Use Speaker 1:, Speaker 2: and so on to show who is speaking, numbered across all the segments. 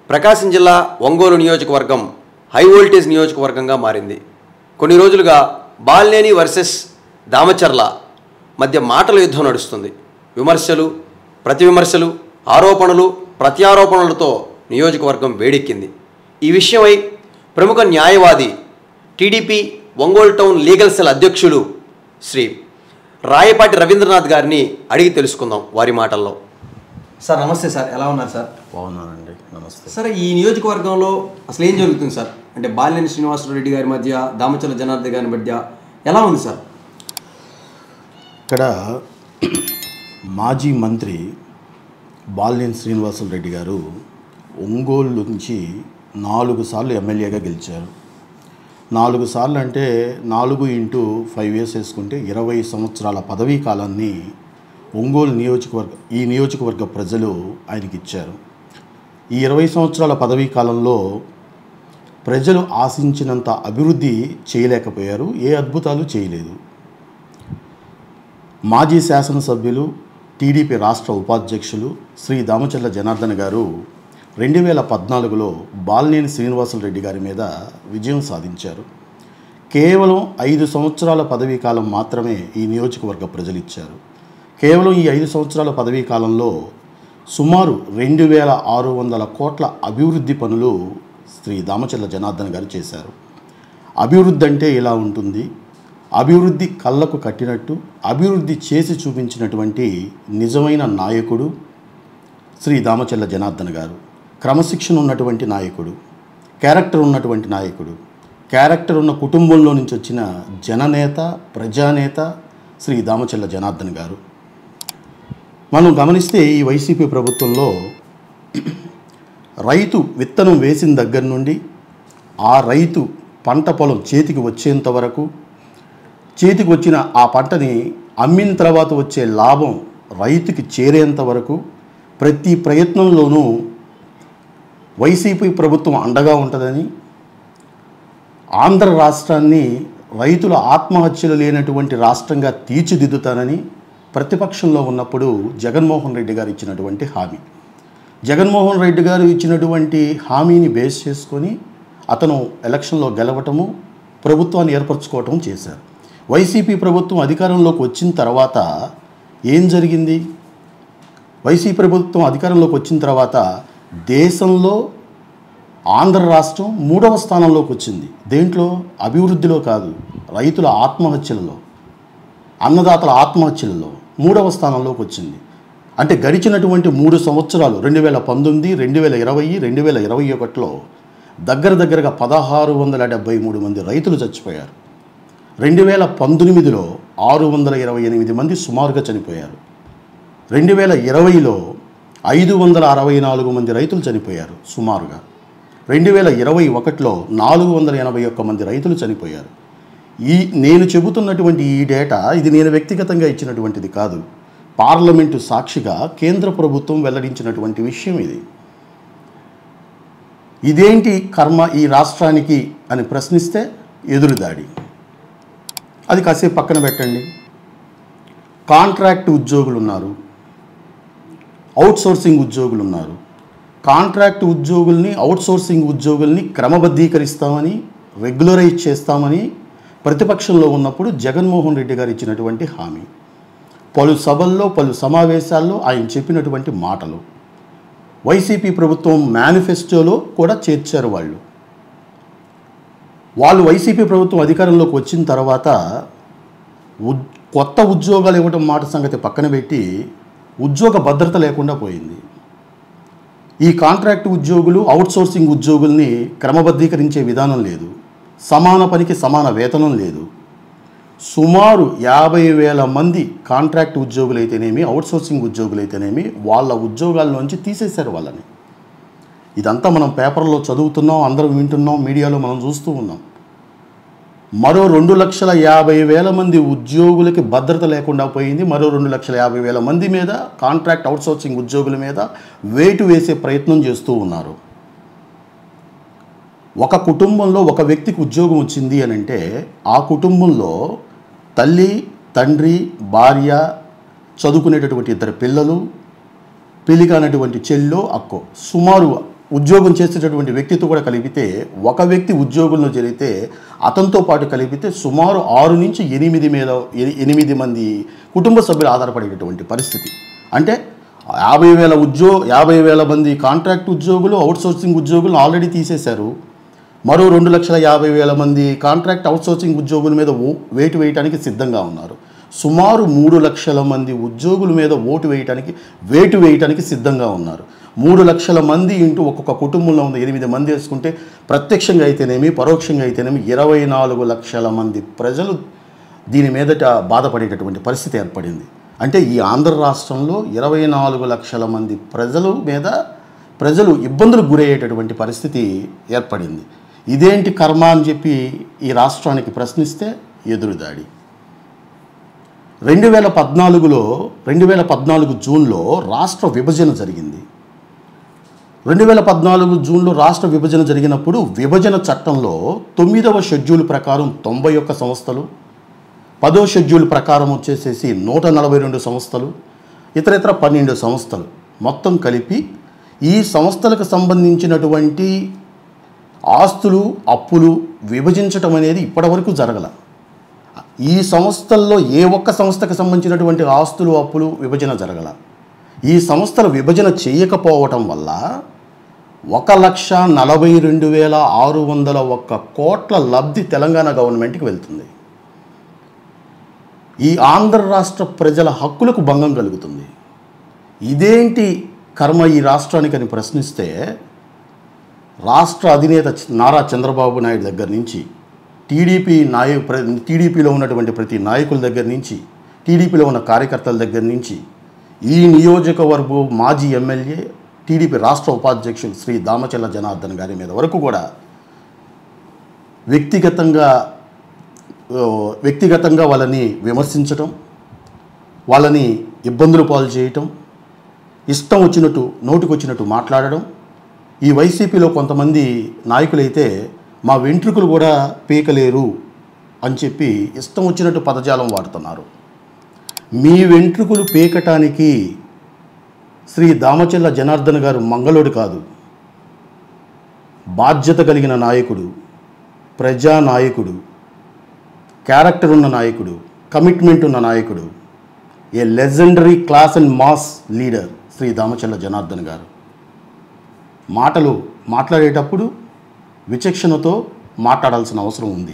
Speaker 1: ప్రకాశం జిల్లా ఒంగోలు నియోజకవర్గం high voltage నియోజకవర్గంగా మారింది కొన్ని రోజులుగా బాల్నేని వర్సెస్ దామచర్ల మధ్య మాటల యుద్ధం నడుస్తుంది విమర్శలు ప్రతి విమర్శలు ఆరోపణలు ప్రత్యారోపణలతో నియోజకవర్గం వేడెక్కింది ఈ విషయమై ప్రముఖ న్యాయవాది TDP Ongole town legal cell అధ్యక్షులు శ్రీ రాయపాటి రవీంద్రనాథ్ గారిని అడిగి తెలుసుకుందాం వారి మాటల్లో సార్ నమస్తే సార్ ఎలా ఉన్నారు సార్
Speaker 2: బాగున్నానండి నమస్తే
Speaker 1: సార్ ఈ నియోజకవర్గంలో అసలు ఏం జరుగుతుంది సార్ అంటే బాలినేని శ్రీనివాసరెడ్డి గారి మధ్య దామచల జనార్దన్ గారి మధ్య ఎలా ఉంది సార్
Speaker 2: ఇక్కడ మాజీ మంత్రి బాలినేని శ్రీనివాసులు రెడ్డి గారు ఒంగోలు నుంచి నాలుగు సార్లు ఎమ్మెల్యేగా గెలిచారు నాలుగు సార్లు అంటే నాలుగు ఇంటూ ఫైవ్ ఇయర్స్ వేసుకుంటే ఇరవై సంవత్సరాల పదవీ కాలాన్ని ఒంగోలు నియోజకవర్గ ఈ నియోజకవర్గ ప్రజలు ఆయనకి ఇచ్చారు ఈ ఇరవై సంవత్సరాల పదవీ కాలంలో ప్రజలు ఆశించినంత అభివృద్ధి చేయలేకపోయారు ఏ అద్భుతాలు చేయలేదు మాజీ శాసనసభ్యులు టీడీపీ రాష్ట్ర ఉపాధ్యక్షులు శ్రీ దామచర్ల జనార్దన్ గారు రెండు వేల పద్నాలుగులో బాలినేని శ్రీనివాసులు రెడ్డి గారి మీద విజయం సాధించారు కేవలం ఐదు సంవత్సరాల పదవీ కాలం మాత్రమే ఈ నియోజకవర్గ ప్రజలు ఇచ్చారు కేవలం ఈ ఐదు సంవత్సరాల పదవీ కాలంలో సుమారు రెండు వేల ఆరు వందల కోట్ల అభివృద్ధి పనులు శ్రీ దామచర్ల జనార్దన్ గారు చేశారు అభివృద్ధి అంటే ఇలా ఉంటుంది అభివృద్ధి కళ్ళకు కట్టినట్టు అభివృద్ధి చేసి చూపించినటువంటి నిజమైన నాయకుడు శ్రీ దామచల్ల జనార్దన్ గారు క్రమశిక్షణ ఉన్నటువంటి నాయకుడు క్యారెక్టర్ ఉన్నటువంటి నాయకుడు క్యారెక్టర్ ఉన్న కుటుంబంలో నుంచి వచ్చిన జననేత ప్రజానేత శ్రీ దామచల్ల జనార్దన్ గారు మనం గమనిస్తే ఈ వైసీపీ ప్రభుత్వంలో రైతు విత్తనం వేసిన దగ్గర నుండి ఆ రైతు పంట పొలం చేతికి వచ్చేంత వరకు చేతికి వచ్చిన ఆ పంటని అమ్మిన తర్వాత వచ్చే లాభం రైతుకి చేరేంత వరకు ప్రతి ప్రయత్నంలోనూ వైసీపీ ప్రభుత్వం అండగా ఉంటుందని ఆంధ్ర రాష్ట్రాన్ని రైతుల ఆత్మహత్యలు లేనటువంటి రాష్ట్రంగా తీర్చిదిద్దుతానని ప్రతిపక్షంలో ఉన్నప్పుడు జగన్మోహన్ రెడ్డి గారు ఇచ్చినటువంటి హామీ జగన్మోహన్ రెడ్డి గారు ఇచ్చినటువంటి హామీని బేస్ చేసుకొని అతను ఎలక్షన్లో గెలవటము ప్రభుత్వాన్ని ఏర్పరచుకోవటం చేశారు వైసీపీ ప్రభుత్వం అధికారంలోకి వచ్చిన తర్వాత ఏం జరిగింది వైసీపీ ప్రభుత్వం అధికారంలోకి వచ్చిన తర్వాత దేశంలో ఆంధ్ర రాష్ట్రం మూడవ స్థానంలోకి వచ్చింది దేంట్లో అభివృద్ధిలో కాదు రైతుల ఆత్మహత్యలలో అన్నదాతల ఆత్మహత్యలలో మూడవ స్థానంలోకి వచ్చింది అంటే గడిచినటువంటి మూడు సంవత్సరాలు రెండు వేల పంతొమ్మిది రెండు వేల ఇరవై రెండు వేల ఇరవై ఒకటిలో దగ్గర దగ్గరగా పదహారు వందల డెబ్బై మూడు మంది రైతులు చచ్చిపోయారు రెండు వేల పంతొమ్మిదిలో ఆరు వందల ఇరవై ఎనిమిది మంది సుమారుగా చనిపోయారు రెండు వేల ఇరవైలో ఐదు వందల అరవై నాలుగు మంది రైతులు చనిపోయారు సుమారుగా రెండు వేల ఇరవై ఒకటిలో నాలుగు వందల ఎనభై ఒక్క మంది రైతులు చనిపోయారు ఈ నేను చెబుతున్నటువంటి ఈ డేటా ఇది నేను వ్యక్తిగతంగా ఇచ్చినటువంటిది కాదు పార్లమెంటు సాక్షిగా కేంద్ర ప్రభుత్వం వెల్లడించినటువంటి విషయం ఇది ఇదేంటి కర్మ ఈ రాష్ట్రానికి అని ప్రశ్నిస్తే ఎదురుదాడి అది కాసేపు పక్కన పెట్టండి కాంట్రాక్ట్ ఉద్యోగులు ఉన్నారు అవుట్సోర్సింగ్ ఉద్యోగులు ఉన్నారు కాంట్రాక్ట్ ఉద్యోగుల్ని అవుట్సోర్సింగ్ ఉద్యోగుల్ని క్రమబద్ధీకరిస్తామని రెగ్యులరైజ్ చేస్తామని ప్రతిపక్షంలో ఉన్నప్పుడు జగన్మోహన్ రెడ్డి గారు ఇచ్చినటువంటి హామీ పలు సభల్లో పలు సమావేశాల్లో ఆయన చెప్పినటువంటి మాటలు వైసీపీ ప్రభుత్వం మేనిఫెస్టోలో కూడా చేర్చారు వాళ్ళు వాళ్ళు వైసీపీ ప్రభుత్వం అధికారంలోకి వచ్చిన తర్వాత ఉద్ కొత్త ఉద్యోగాలు ఇవ్వడం మాట సంగతి పక్కన పెట్టి ఉద్యోగ భద్రత లేకుండా పోయింది ఈ కాంట్రాక్ట్ ఉద్యోగులు అవుట్సోర్సింగ్ ఉద్యోగుల్ని క్రమబద్ధీకరించే విధానం లేదు సమాన పనికి సమాన వేతనం లేదు సుమారు యాభై వేల మంది కాంట్రాక్ట్ ఉద్యోగులు అయితేనేమి అవుట్సోర్సింగ్ ఉద్యోగులు అయితేనేమి వాళ్ళ ఉద్యోగాల్లోంచి తీసేశారు వాళ్ళని ఇదంతా మనం పేపర్లో చదువుతున్నాం అందరం వింటున్నాం మీడియాలో మనం చూస్తూ ఉన్నాం మరో రెండు లక్షల యాభై వేల మంది ఉద్యోగులకి భద్రత లేకుండా పోయింది మరో రెండు లక్షల యాభై వేల మంది మీద కాంట్రాక్ట్ అవుట్సోర్సింగ్ ఉద్యోగుల మీద వేటు వేసే ప్రయత్నం చేస్తూ ఉన్నారు ఒక కుటుంబంలో ఒక వ్యక్తికి ఉద్యోగం వచ్చింది అని అంటే ఆ కుటుంబంలో తల్లి తండ్రి భార్య చదువుకునేటటువంటి ఇద్దరు పిల్లలు పెళ్లి కానటువంటి చెల్లో అక్కో సుమారు ఉద్యోగం చేసేటటువంటి వ్యక్తితో కూడా కలిపితే ఒక వ్యక్తి ఉద్యోగంలో జరిగితే అతనితో పాటు కలిపితే సుమారు ఆరు నుంచి ఎనిమిది మీద ఎ- ఎనిమిది మంది కుటుంబ సభ్యులు ఆధారపడేటటువంటి పరిస్థితి అంటే యాభై వేల ఉద్యో యాభై వేల మంది కాంట్రాక్ట్ ఉద్యోగులు అవుట్సోర్సింగ్ ఉద్యోగులు ఆల్రెడీ తీసేశారు మరో రెండు లక్షల యాభై వేల మంది కాంట్రాక్ట్ అవుట్సోర్సింగ్ ఉద్యోగుల మీద ఓ వేటు వేయడానికి సిద్ధంగా ఉన్నారు సుమారు మూడు లక్షల మంది ఉద్యోగుల మీద ఓటు వేయటానికి వేటు వేయటానికి సిద్ధంగా ఉన్నారు మూడు లక్షల మంది ఇంటూ ఒక్కొక్క కుటుంబంలో ఉన్న ఎనిమిది మంది వేసుకుంటే ప్రత్యక్షంగా అయితేనేమి పరోక్షంగా అయితేనేమి ఇరవై నాలుగు లక్షల మంది ప్రజలు దీని మీదట బాధపడేటటువంటి పరిస్థితి ఏర్పడింది అంటే ఈ ఆంధ్ర రాష్ట్రంలో ఇరవై నాలుగు లక్షల మంది ప్రజలు మీద ప్రజలు ఇబ్బందులకు గురయ్యేటటువంటి పరిస్థితి ఏర్పడింది ఇదేంటి కర్మ అని చెప్పి ఈ రాష్ట్రానికి ప్రశ్నిస్తే ఎదురుదాడి రెండు వేల పద్నాలుగులో రెండు వేల పద్నాలుగు జూన్లో రాష్ట్ర విభజన జరిగింది రెండు వేల పద్నాలుగు జూన్లో రాష్ట్ర విభజన జరిగినప్పుడు విభజన చట్టంలో తొమ్మిదవ షెడ్యూల్ ప్రకారం తొంభై ఒక్క సంస్థలు పదో షెడ్యూల్ ప్రకారం వచ్చేసేసి నూట నలభై రెండు సంస్థలు ఇతర ఇతర పన్నెండు సంస్థలు మొత్తం కలిపి ఈ సంస్థలకు సంబంధించినటువంటి ఆస్తులు అప్పులు విభజించటం అనేది ఇప్పటివరకు జరగల ఈ సంస్థల్లో ఏ ఒక్క సంస్థకు సంబంధించినటువంటి ఆస్తులు అప్పులు విభజన జరగల ఈ సంస్థల విభజన చేయకపోవటం వల్ల ఒక లక్ష నలభై రెండు వేల ఆరు వందల ఒక్క కోట్ల లబ్ధి తెలంగాణ గవర్నమెంట్కి వెళ్తుంది ఈ ఆంధ్ర రాష్ట్ర ప్రజల హక్కులకు భంగం కలుగుతుంది ఇదేంటి కర్మ ఈ రాష్ట్రానికి అని ప్రశ్నిస్తే రాష్ట్ర అధినేత చ- నారా చంద్రబాబు నాయుడు దగ్గర నుంచి టీడీపీ నాయ ప్ర- టీడీపీలో ఉన్నటువంటి ప్రతి నాయకుల దగ్గర నుంచి టీడీపీలో ఉన్న కార్యకర్తల దగ్గర నుంచి ఈ నియోజకవర్గం మాజీ ఎమ్మెల్యే టీడీపీ రాష్ట్ర ఉపాధ్యక్షులు శ్రీ దామచల్ల జనార్దన్ గారి మీద వరకు కూడా వ్యక్తిగతంగా ఆ, వ్యక్తిగతంగా వాళ్ళని విమర్శించటం వాళ్ళని ఇబ్బందులు పాలు చేయటం ఇష్టం వచ్చినట్టు నోటికొచ్చినట్టు మాట్లాడడం ఈ వైసీపీలో కొంతమంది నాయకులైతే మా వెంట్రుకలు కూడా పీకలేరు అని చెప్పి ఇష్టం వచ్చినట్టు పదజాలం వాడుతున్నారు మీ వెంట్రుకలు పీకటానికి శ్రీ దామచెల్ల జనార్దన్ గారు మంగళుడు కాదు బాధ్యత కలిగిన నాయకుడు ప్రజా నాయకుడు క్యారెక్టర్ ఉన్న నాయకుడు కమిట్మెంట్ ఉన్న నాయకుడు a legendary class and mass leader Shri Damacharla Janardhan గారు మాటలు మాట్లాడేటప్పుడు విచక్షణతో మాట్లాడాల్సిన అవసరం ఉంది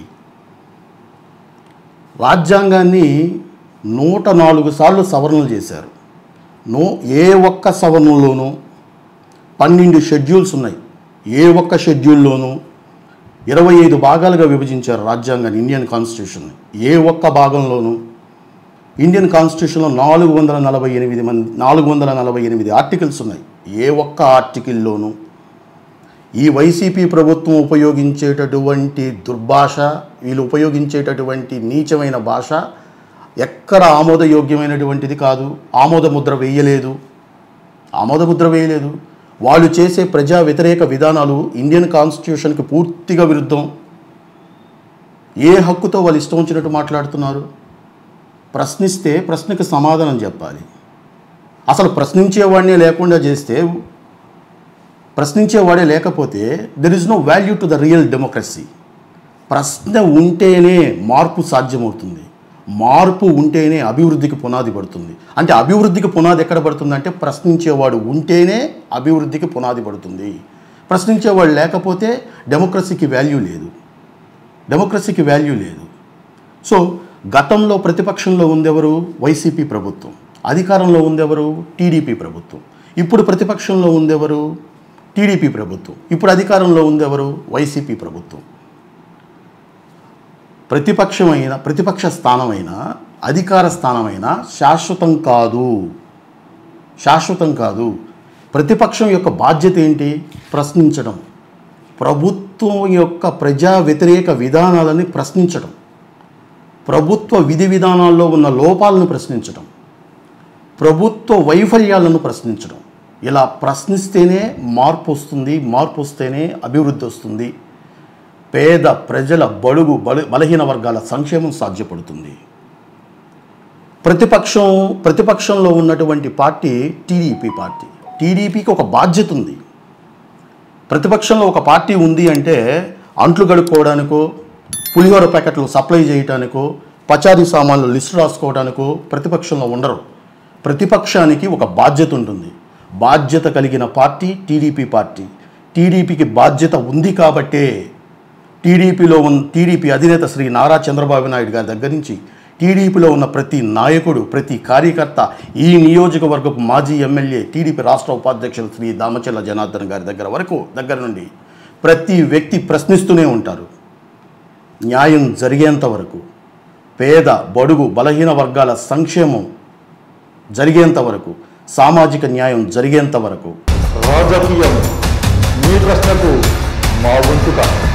Speaker 2: రాజ్యాంగాన్ని నూట నాలుగు సార్లు సవరణలు చేశారు నో ఏ ఒక్క సవరణలోనూ పన్నెండు షెడ్యూల్స్ ఉన్నాయి ఏ ఒక్క షెడ్యూల్లోనూ ఇరవై ఐదు భాగాలుగా విభజించారు రాజ్యాంగాన్ని ఇండియన్ కాన్స్టిట్యూషన్ ఏ ఒక్క భాగంలోనూ ఇండియన్ కాన్స్టిట్యూషన్లో నాలుగు వందల నలభై ఎనిమిది మంది నాలుగు వందల నలభై ఎనిమిది ఆర్టికల్స్ ఉన్నాయి ఏ ఒక్క ఆర్టికల్లోనూ ఈ వైసీపీ ప్రభుత్వం ఉపయోగించేటటువంటి దుర్భాష వీళ్ళు ఉపయోగించేటటువంటి నీచమైన భాష ఎక్కడ ఆమోదయోగ్యమైనటువంటిది కాదు ఆమోద ముద్ర వేయలేదు ఆమోద ముద్ర వేయలేదు వాళ్ళు చేసే ప్రజా వ్యతిరేక విధానాలు ఇండియన్ కాన్స్టిట్యూషన్కి పూర్తిగా విరుద్ధం ఏ హక్కుతో వాళ్ళు ఇష్టం వచ్చినట్టు మాట్లాడుతున్నారు ప్రశ్నిస్తే ప్రశ్నకు సమాధానం చెప్పాలి అసలు ప్రశ్నించేవాడినే లేకుండా చేస్తే ప్రశ్నించేవాడే లేకపోతే there is no value to the real democracy ప్రశ్న ఉంటేనే మార్పు సాధ్యమవుతుంది మార్పు ఉంటేనే అభివృద్ధికి పునాది పడుతుంది అంటే అభివృద్ధికి పునాది ఎక్కడ పడుతుంది అంటే ప్రశ్నించేవాడు ఉంటేనే అభివృద్ధికి పునాది పడుతుంది ప్రశ్నించేవాడు లేకపోతే డెమోక్రసీకి వాల్యూ లేదు డెమోక్రసీకి వాల్యూ లేదు సో గతంలో ప్రతిపక్షంలో ఉందెవరు వైసీపీ ప్రభుత్వం అధికారంలో ఉందెవరు టీడీపీ ప్రభుత్వం ఇప్పుడు ప్రతిపక్షంలో ఉందెవరు టీడీపీ ప్రభుత్వం ఇప్పుడు అధికారంలో ఉందెవరు వైసీపీ ప్రభుత్వం ప్రతిపక్షమైన ప్రతిపక్ష స్థానమైన అధికార స్థానమైన శాశ్వతం కాదు శాశ్వతం కాదు ప్రతిపక్షం యొక్క బాధ్యత ఏంటి ప్రశ్నించడం ప్రభుత్వం యొక్క ప్రజా వ్యతిరేక విధానాలని ప్రశ్నించడం ప్రభుత్వ విధి విధానాల్లో ఉన్న లోపాలను ప్రశ్నించడం ప్రభుత్వ వైఫల్యాలను ప్రశ్నించడం ఇలా ప్రశ్నిస్తేనే మార్పు వస్తుంది మార్పు వస్తేనే అభివృద్ధి వస్తుంది పేద ప్రజల బడుగు బల బలహీన వర్గాల సంక్షేమం సాధ్యపడుతుంది ప్రతిపక్షం ప్రతిపక్షంలో ఉన్నటువంటి పార్టీ టీడీపీ పార్టీ టీడీపీకి ఒక బాధ్యత ఉంది ప్రతిపక్షంలో ఒక పార్టీ ఉంది అంటే అంట్లు గడుక్కోవడానికో పులిహోర ప్యాకెట్లు సప్లై చేయటానికో పచారీ సామాన్లు లిస్టు రాసుకోవడానికో ప్రతిపక్షంలో ఉండరు ప్రతిపక్షానికి ఒక బాధ్యత ఉంటుంది బాధ్యత కలిగిన పార్టీ టీడీపీ పార్టీ టీడీపీకి బాధ్యత ఉంది కాబట్టే టీడీపీలో ఉన్న టీడీపీ అధినేత శ్రీ నారా చంద్రబాబు నాయుడు గారి దగ్గర నుంచి టీడీపీలో ఉన్న ప్రతి నాయకుడు ప్రతి కార్యకర్త ఈ నియోజకవర్గపు మాజీ ఎమ్మెల్యే టీడీపీ రాష్ట్ర ఉపాధ్యక్షులు శ్రీ దామచల్ల జనార్దన్ గారి దగ్గర వరకు దగ్గర నుండి ప్రతి వ్యక్తి ప్రశ్నిస్తూనే ఉంటారు న్యాయం జరిగేంత వరకు పేద బడుగు బలహీన వర్గాల సంక్షేమం జరిగేంత వరకు సామాజిక న్యాయం జరిగేంత వరకు
Speaker 3: రాజకీయం మీ ప్రశ్నకు మా వంతు కాదు